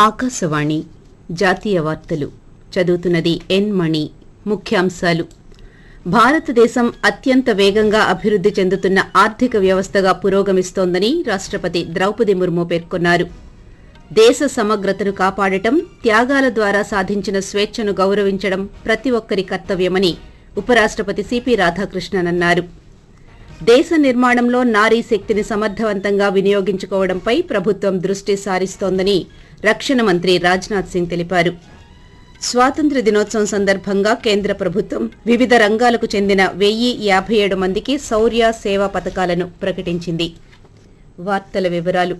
ఆకాశవాణి జాతీయ వార్తలు చదువుతున్నది ఎన్ మణి ముఖ్యాంశాలు భారతదేశం అత్యంత వేగంగా అభివృద్ది చెందుతున్న ఆర్థిక వ్యవస్థగా పురోగమిస్తోందని రాష్టపతి ద్రౌపది ముర్ము పేర్కొన్నారు దేశ సమగ్రతను కాపాడటం త్యాగాల ద్వారా సాధించిన స్వేచ్ఛను గౌరవించడం ప్రతి ఒక్కరి కర్తవ్యమని ఉపరాష్టపతి సిపి రాధాకృష్ణన్ అన్నారు దేశ నిర్మాణంలో నారీ శక్తిని సమర్థవంతంగా వినియోగించుకోవడంపై ప్రభుత్వం దృష్టి సారిస్తోందని రక్షణ మంత్రి రాజ్నాథ్ సింగ్ తెలిపారు స్వాతంత్ర దినోత్సవం సందర్భంగా కేంద్ర ప్రభుత్వం వివిధ రంగాలకు చెందిన వెయ్యి యాభై ఏడు మందికి శౌర్య సేవా పథకాలను ప్రకటించింది వార్తల వివరాలు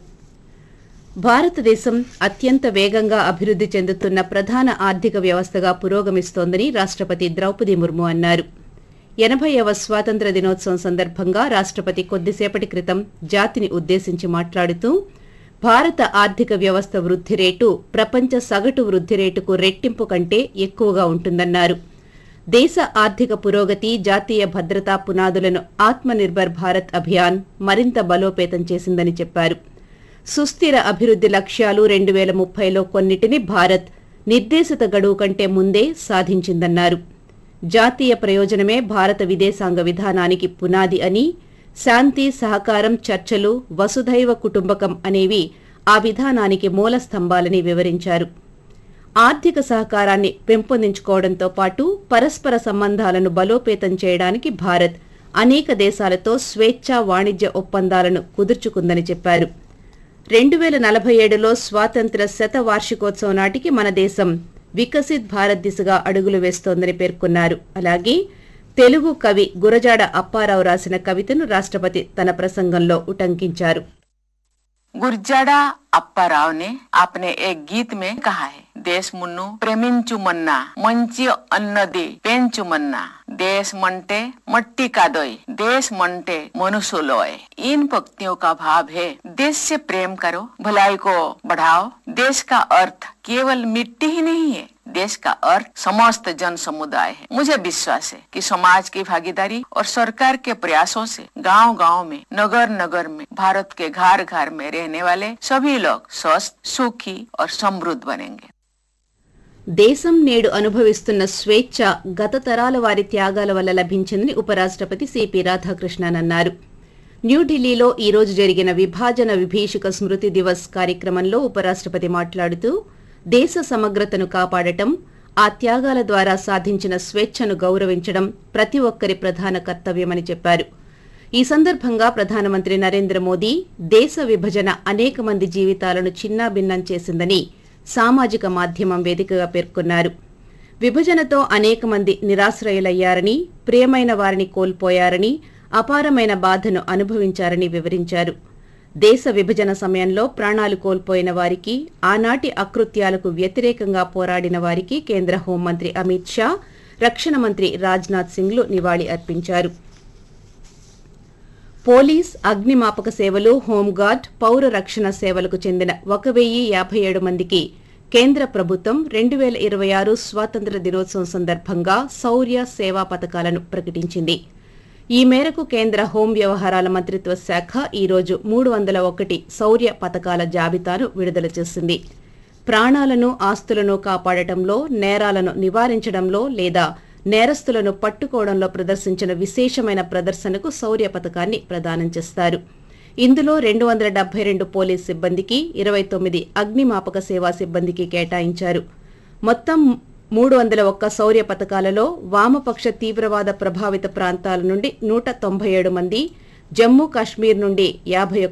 భారతదేశం అత్యంత వేగంగా అభివృద్ది చెందుతున్న ప్రధాన ఆర్థిక వ్యవస్థగా పురోగమిస్తోందని రాష్టపతి ద్రౌపది ముర్ము అన్నారు ఎనభైవ స్వాతంత్ర దినోత్సవం సందర్భంగా రాష్టపతి కొద్దిసేపటి క్రితం జాతిని ఉద్దేశించి మాట్లాడుతూ భారత ఆర్థిక వ్యవస్థ వృద్ధి రేటు ప్రపంచ సగటు వృద్ధి రేటుకు రెట్టింపు కంటే ఎక్కువగా ఉంటుందన్నారు దేశ ఆర్థిక పురోగతి జాతీయ భద్రతా పునాదులను ఆత్మనిర్భర్ భారత్ అభియాన్ మరింత బలోపేతం చేసిందని చెప్పారు సుస్థిర అభివృద్ది లక్ష్యాలు రెండు వేల ముప్పైలో కొన్నిటిని భారత్ నిర్దేశిత గడువు కంటే ముందే సాధించిందన్నారు జాతీయ ప్రయోజనమే భారత విదేశాంగ విధానానికి పునాది అని శాంతి సహకారం చర్చలు వసుధైవ కుటుంబకం అనేవి ఆ విధానానికి మూల స్తంభాలని వివరించారు ఆర్థిక సహకారాన్ని పెంపొందించుకోవడంతో పాటు పరస్పర సంబంధాలను బలోపేతం చేయడానికి భారత్ అనేక దేశాలతో స్వేచ్ఛా వాణిజ్య ఒప్పందాలను కుదుర్చుకుందని చెప్పారు రెండు వేల నలభై ఏడులో స్వాతంత్ర శత వార్షికోత్సవం నాటికి మన దేశం వికసిత్ భారత్ దిశగా అడుగులు వేస్తోందని పేర్కొన్నారు అలాగే తెలుగు కవి గురజాడ అప్పారావు రాసిన కవితను రాష్టపతి తన ప్రసంగంలో ఉటంకించారు गुरजाड़ा अप्पा राव ने अपने एक गीत में कहा है देश मुन्नु प्रेमिंचु मन्ना मंची अन्न दे पेंचु मन्ना देश मंटे मट्टी का दोय देश मंटे मनुष्य लोय इन पंक्तियों का भाव है देश से प्रेम करो भलाई को बढ़ाओ देश का अर्थ केवल मिट्टी ही नहीं है देश का अर्थ समस्त जन समुदाय है मुझे विश्वास है कि समाज की भागीदारी और सरकार के प्रयासों से गांव गांव में नगर नगर में भारत के घर घर में रहने वाले सभी लोग स्वस्थ सुखी और समृद्ध बनेंगे దేశం నేడు అనుభవిస్తున్న స్వేచ్ఛ గత తరాల వారి త్యాగాల వల్ల లభించిందని ఉపరాష్టపతి సిపి రాధాకృష్ణన్ అన్నారు న్యూఢిల్లీలో ఈ రోజు జరిగిన విభాజన విభీషిక స్మృతి దివస్ కార్యక్రమంలో ఉపరాష్టపతి మాట్లాడుతూ దేశ సమగ్రతను కాపాడటం ఆ త్యాగాల ద్వారా సాధించిన స్వేచ్ఛను గౌరవించడం ప్రతి ఒక్కరి ప్రధాన కర్తవ్యమని చెప్పారు ఈ సందర్భంగా ప్రధానమంత్రి నరేంద్ర మోదీ దేశ విభజన అనేక మంది జీవితాలను చిన్నాభిన్నం చేసిందని సామాజిక మాధ్యమం వేదికగా పేర్కొన్నారు విభజనతో అనేక మంది నిరాశ్రయులయ్యారని ప్రియమైన వారిని కోల్పోయారని అపారమైన బాధను అనుభవించారని వివరించారు దేశ విభజన సమయంలో ప్రాణాలు కోల్పోయిన వారికి ఆనాటి అకృత్యాలకు వ్యతిరేకంగా పోరాడిన వారికి కేంద్ర హోంమంత్రి అమిత్ షా రక్షణ మంత్రి రాజ్నాథ్ సింగ్లు నివాళి అర్పించారు పోలీస్ అగ్నిమాపక సేవలు హోంగార్డ్ పౌర రక్షణ సేవలకు చెందిన ఒక వెయ్యి యాభై ఏడు మందికి కేంద్ర ప్రభుత్వం రెండు వేల ఇరవై ఆరు స్వాతంత్ర దినోత్సవం సందర్భంగా శౌర్య సేవా పథకాలను ప్రకటించింది ఈ మేరకు కేంద్ర హోం వ్యవహారాల మంత్రిత్వ శాఖ ఈ రోజు మూడు వందల ఒకటి శౌర్య పథకాల జాబితాను విడుదల చేసింది ప్రాణాలను ఆస్తులను కాపాడటంలో నేరాలను నివారించడంలో లేదా నేరస్తులను పట్టుకోవడంలో ప్రదర్శించిన విశేషమైన ప్రదర్శనకు శౌర్య పథకాన్ని ప్రదానం చేస్తారు ఇందులో రెండు వందల డెబ్బై రెండు పోలీస్ సిబ్బందికి ఇరవై తొమ్మిది అగ్నిమాపక సేవా సిబ్బందికి కేటాయించారు మొత్తం మూడు వందల ఒక్క శౌర్య పథకాలలో వామపక్ష తీవ్రవాద ప్రభావిత ప్రాంతాల నుండి నూట తొంభై ఏడు మంది జమ్మూ కాశ్మీర్ నుండి యాభై